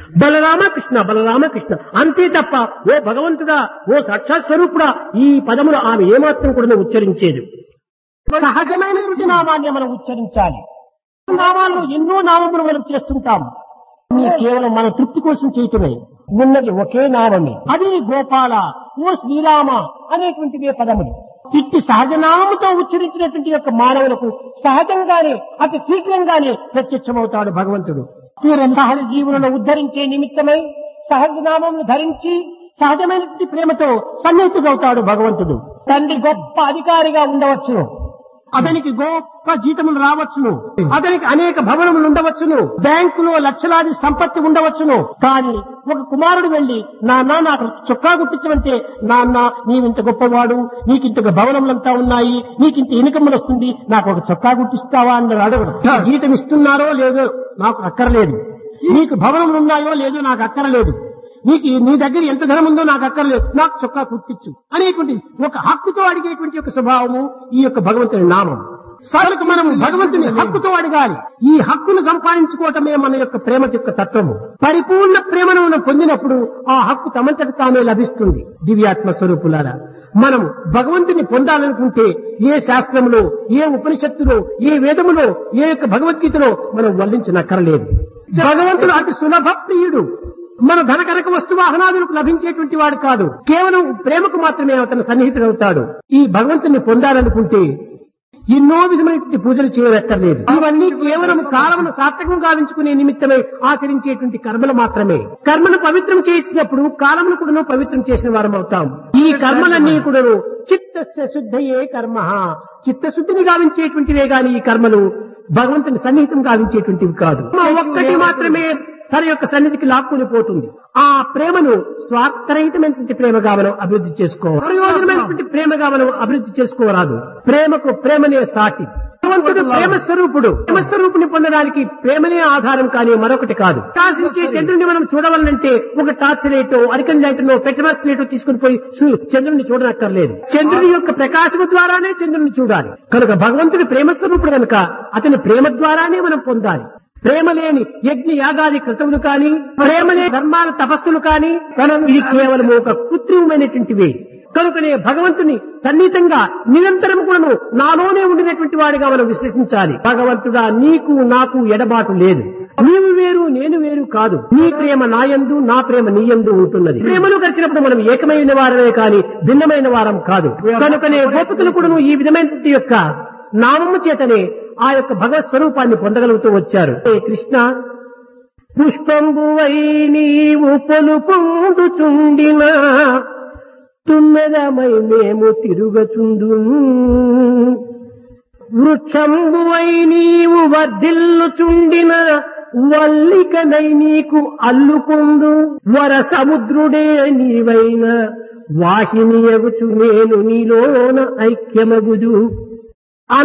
బలరామ కృష్ణ బలరామ కృష్ణ అంతే తప్ప ఓ భగవంతుడా ఓ సాక్షాత్ స్వరూపుడా ఈ పదములు ఆమె ఏమాత్రం కూడా ఉచ్చరించేది సహజమైనటువంటి నామాన్ని మనం ఉచ్చరించాలి నామాల్లో ఎన్నో నామములు మనం చేస్తుంటాం ఇది కేవలం మన తృప్తి కోసం చేయటమే ఉన్నది ఒకే నామమే అది గోపాల ఓ శ్రీరామ అనేటువంటివే పదములు ఇట్టి సహజనామముతో ఉచ్చరించినటువంటి యొక్క మానవులకు సహజంగానే అతి శీఘ్రంగానే ప్రత్యక్షమవుతాడు భగవంతుడు సహజ జీవులను ఉద్ధరించే నిమిత్తమై సహజ నామమును ధరించి సహజమైనటువంటి ప్రేమతో సన్నిహితుడవుతాడు భగవంతుడు తండ్రి గొప్ప అధికారిగా ఉండవచ్చును అతనికి గొప్ప జీతములు రావచ్చును అతనికి అనేక భవనములు ఉండవచ్చును బ్యాంకులో లక్షలాది సంపత్తి ఉండవచ్చును కానీ ఒక కుమారుడు వెళ్లి నాన్న నాకు చొక్కా గుట్టించమంటే నాన్న నీవింత గొప్పవాడు నీకింత భవనములంతా ఉన్నాయి నీకింత ఇన్కములు వస్తుంది నాకు ఒక చొక్కా గుట్టిస్తావా అని అడగడు జీతం ఇస్తున్నారో లేదో నాకు అక్కర్లేదు నీకు భవనములు ఉన్నాయో లేదో నాకు అక్కర్లేదు నీకు నీ దగ్గర ఎంత ధనం ఉందో నాకు అక్కర్లేదు నాకు చొక్కా కుట్టించు అనేటువంటి ఒక హక్కుతో అడిగేటువంటి ఒక స్వభావము ఈ యొక్క భగవంతుని నామం సరుకు మనం భగవంతుని హక్కుతో అడగాలి ఈ హక్కును సంపాదించుకోవటమే మన యొక్క ప్రేమ యొక్క తత్వము పరిపూర్ణ ప్రేమను మనం పొందినప్పుడు ఆ హక్కు తమంతట తానే లభిస్తుంది దివ్యాత్మ స్వరూపులారా మనం భగవంతుని పొందాలనుకుంటే ఏ శాస్త్రములో ఏ ఉపనిషత్తులో ఏ వేదములో ఏ యొక్క భగవద్గీతలో మనం వల్లించనక్కరలేదు భగవంతుడు అతి సులభ ప్రియుడు మన ధనకనక వస్తు వాహనాదులకు లభించేటువంటి వాడు కాదు కేవలం ప్రేమకు మాత్రమే అతను సన్నిహితుడవుతాడు ఈ భగవంతుని పొందాలనుకుంటే ఎన్నో విధమైనటువంటి పూజలు చేయవక్కర్లేదు ఇవన్నీ కేవలం కాలమును సార్థకం గావించుకునే నిమిత్తమై ఆచరించేటువంటి కర్మలు మాత్రమే కర్మను పవిత్రం చేసినప్పుడు కాలమును కూడా పవిత్రం చేసిన వారం అవుతాం ఈ కర్మలన్నీ కూడాను చిత్త శుద్ధయే కర్మ చిత్తశుద్ధిని గావించేటువంటివే గాని ఈ కర్మలు భగవంతుని సన్నిహితం గావించేటువంటివి కాదు ఒక్కటి మాత్రమే తన యొక్క సన్నిధికి లాక్కుని పోతుంది ఆ ప్రేమను స్వార్థరహితమైనటువంటి ప్రేమగా మనం అభివృద్ధి చేసుకోవాలి ప్రయోజనమైనటువంటి ప్రేమగా మనం అభివృద్ధి చేసుకోరాదు ప్రేమకు ప్రేమనే సాటి భగవంతుడు ప్రేమ స్వరూపుడు ప్రేమ స్వరూపుని పొందడానికి ప్రేమనే ఆధారం కానీ మరొకటి కాదు ప్రకాశించే చంద్రుని మనం చూడవాలంటే ఒక టార్చ్ లైటో అరికన్ లైటో పెట్రోమాక్స్ లైటో తీసుకుని పోయి చూ- చంద్రుని చూడనక్కర్లేదు చంద్రుని యొక్క ప్రకాశము ద్వారానే చంద్రుని చూడాలి కనుక భగవంతుడి ప్రేమ స్వరూపుడు కనుక అతని ప్రేమ ద్వారానే మనం పొందాలి ప్రేమ లేని యజ్ఞ యాగాది కృతములు కాని ప్రేమ లేని ధర్మాల తపస్సులు కాని ఇది కేవలం ఒక కృత్రిమమైనటువంటివే కనుకనే భగవంతుని సన్నిహితంగా నిరంతరం కూడాను నాలోనే ఉండినటువంటి వాడిగా మనం విశ్లేషించాలి భగవంతుడా నీకు నాకు ఎడబాటు లేదు నీవు వేరు నేను వేరు కాదు నీ ప్రేమ నాయందు నా ప్రేమ నీయందు ఉంటున్నది ప్రేమను కలిసినప్పుడు మనం ఏకమైన వారమే కాని భిన్నమైన వారం కాదు కనుకనే గోపతులు కూడాను ఈ విధమైనటువంటి యొక్క నామము చేతనే ఆ యొక్క భగవత్ స్వరూపాన్ని పొందగలుగుతూ వచ్చారు ఏ కృష్ణ పుష్పంబువై నీవు పొలుపొందుచుండిన తుమ్మెదమై మేము తిరుగచుందు వృక్షంబువై నీవు వర్ధిల్లుచుండిన వల్లికనై నీకు అల్లుకొందు వర సముద్రుడే నీవైన వాహిని ఎగుచు నేను నీలోన ఐక్యమగుదు